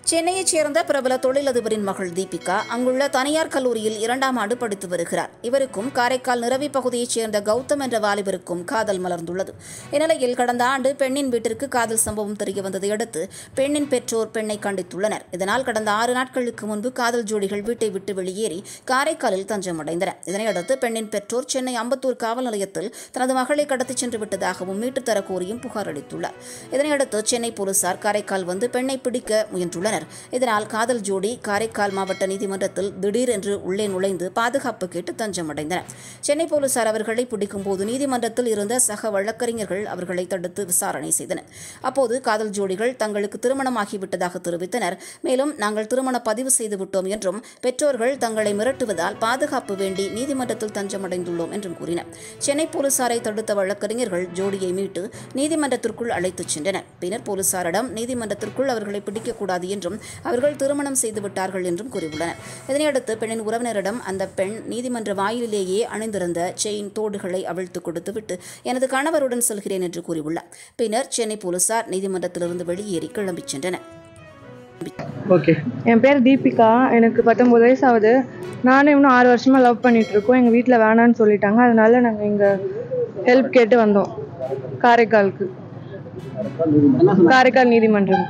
சென்னையைச் சேர்ந்த பிரபல தொழிலதிபரின் மகள் தீபிகா அங்குள்ள தனியார் கல்லூரியில் இரண்டாம் ஆண்டு படித்து வருகிறார் இவருக்கும் காரைக்கால் நிரவி பகுதியைச் சேர்ந்த கௌதம் என்ற வாலிபருக்கும் காதல் மலர்ந்துள்ளது இந்நிலையில் கடந்த ஆண்டு பெண்ணின் வீட்டிற்கு காதல் சம்பவம் தெரிய வந்ததை அடுத்து பெண்ணின் பெற்றோர் பெண்ணை கண்டித்துள்ளனர் இதனால் கடந்த ஆறு நாட்களுக்கு முன்பு காதல் ஜோடிகள் வீட்டை விட்டு வெளியேறி காரைக்காலில் தஞ்சமடைந்தனர் இதனையடுத்து பெண்ணின் பெற்றோர் சென்னை அம்பத்தூர் காவல் நிலையத்தில் தனது மகளை கடத்திச் சென்று விட்டதாகவும் மீட்டுத் தரக் கோரியும் புகார் அளித்துள்ளார் இதனையடுத்து சென்னை போலீசார் காரைக்கால் வந்து பெண்ணை பிடிக்க முயன்றுள்ளனர் இதனால் காதல் ஜோடி காரைக்கால் மாவட்ட நீதிமன்றத்தில் திடீரென்று உள்ளே நுழைந்து பாதுகாப்பு கேட்டு தஞ்சமடைந்தனர் சென்னை போலீசார் அவர்களை பிடிக்கும் போது நீதிமன்றத்தில் இருந்த சக வழக்கறிஞர்கள் அவர்களை தடுத்து விசாரணை செய்தனர் அப்போது காதல் ஜோடிகள் தங்களுக்கு திருமணமாகிவிட்டதாக தெரிவித்தனர் மேலும் நாங்கள் திருமண பதிவு செய்து விட்டோம் என்றும் பெற்றோர்கள் தங்களை மிரட்டுவதால் பாதுகாப்பு வேண்டி நீதிமன்றத்தில் தஞ்சமடைந்துள்ளோம் என்றும் கூறினர் சென்னை போலீசாரை தடுத்த வழக்கறிஞர்கள் ஜோடியை மீட்டு நீதிமன்றத்திற்குள் அழைத்துச் சென்றனர் பின்னர் போலீசாரிடம் நீதிமன்றத்திற்குள் அவர்களை பிடிக்கக்கூடாது என்றும் அவர்கள் திருமணம் செய்து விட்டார்கள் என்றும் கூறியுள்ளனர் இதனையடுத்து பெண்ணின் உறவினரிடம் அந்த பெண் நீதிமன்ற வாயிலேயே அணிந்திருந்த செயின் தோடுகளை அவிழ்த்து கொடுத்துவிட்டு எனது கணவருடன் செல்கிறேன் என்று கூறியுள்ளார் பின்னர் சென்னை போலீசார் நீதிமன்றத்திலிருந்து வெளியேறி கிளம்பிச் சென்றனர் ஓகே என் பேர் தீபிகா எனக்கு பத்தொம்பது வயசு ஆகுது நானும் இன்னும் ஆறு வருஷமாக லவ் பண்ணிட்டு இருக்கோம் எங்கள் வீட்டில் வேணான்னு சொல்லிட்டாங்க அதனால நாங்கள் இங்கே ஹெல்ப் கேட்டு வந்தோம் காரைக்காலுக்கு காரைக்கால் நீதிமன்றம்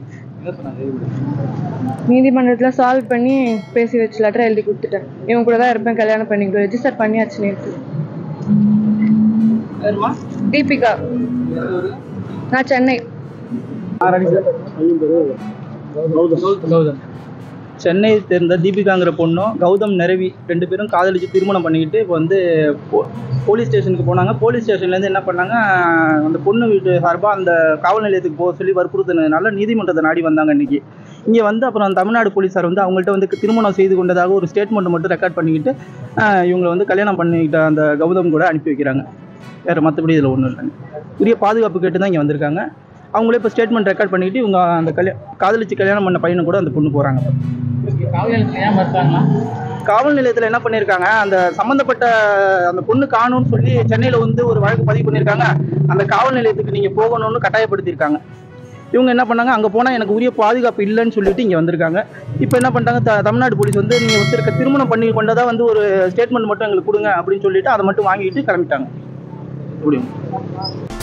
நீதிமன்றத்தில் சால்வ் பண்ணி பேசி வச்சு லெட்டர் எழுதி கொடுத்துட்டேன் இவன் கூட தான் இருப்பேன் கல்யாணம் பண்ணிக்கிட்டு ரெஜிஸ்டர் பண்ணியாச்சு நேற்று பேருமா தீபிகா நான் சென்னை கௌதம் சென்னை சேர்ந்த தீபிகாங்கிற பொண்ணும் கௌதம் நிரவி ரெண்டு பேரும் காதலிச்சு திருமணம் பண்ணிக்கிட்டு இப்போ வந்து போ போலீஸ் ஸ்டேஷனுக்கு போனாங்க போலீஸ் ஸ்டேஷன்லேருந்து என்ன பண்ணாங்க அந்த பொண்ணு வீட்டு சார்பாக அந்த காவல் நிலையத்துக்கு போக சொல்லி வற்புறுத்தினதுனால நீதிமன்றத்தை நாடி வந்தாங்க இன்னைக்கு இங்கே வந்து அப்புறம் தமிழ்நாடு போலீஸார் வந்து அவங்கள்ட்ட வந்து திருமணம் செய்து கொண்டதாக ஒரு ஸ்டேட்மெண்ட் மட்டும் ரெக்கார்ட் பண்ணிக்கிட்டு ஆஹ், இவங்களை வந்து கல்யாணம் பண்ணிக்கிட்ட அந்த கௌதம் கூட அனுப்பி வைக்கிறாங்க வேறு மற்றபடி இதில் ஒன்றும் இல்லைங்க உரிய பாதுகாப்பு கேட்டு தான் இங்கே வந்திருக்காங்க அவங்களே இப்போ ஸ்டேட்மெண்ட் ரெக்கார்ட் பண்ணிக்கிட்டு இவங்க அந்த கல்யா காதலிச்சு கல்யாணம் பண்ண பையனை கூட அந்த பொண்ணு போகிறாங்க காவல் நிலையத்தில் என்ன பண்ணியிருக்காங்க அந்த சம்மந்தப்பட்ட அந்த பொண்ணு காணும்னு சொல்லி சென்னையில் வந்து ஒரு வழக்கு பதிவு பண்ணியிருக்காங்க அந்த காவல் நிலையத்துக்கு நீங்கள் போகணும்னு கட்டாயப்படுத்தியிருக்காங்க இவங்க என்ன பண்ணாங்க அங்கே போனால் எனக்கு உரிய பாதுகாப்பு இல்லைன்னு சொல்லிட்டு இங்கே வந்திருக்காங்க இப்போ என்ன பண்ணிட்டாங்க த தமிழ்நாடு போலீஸ் வந்து நீங்கள் ஒருத்தருக்க திருமணம் பண்ணி கொண்டதாக வந்து ஒரு ஸ்டேட்மெண்ட் மட்டும் எங்களுக்கு கொடுங்க அப்படின்னு சொல்லிட்டு அதை மட்டும் வாங்கிட்டு கிளம்பிட்டாங்க முடியும்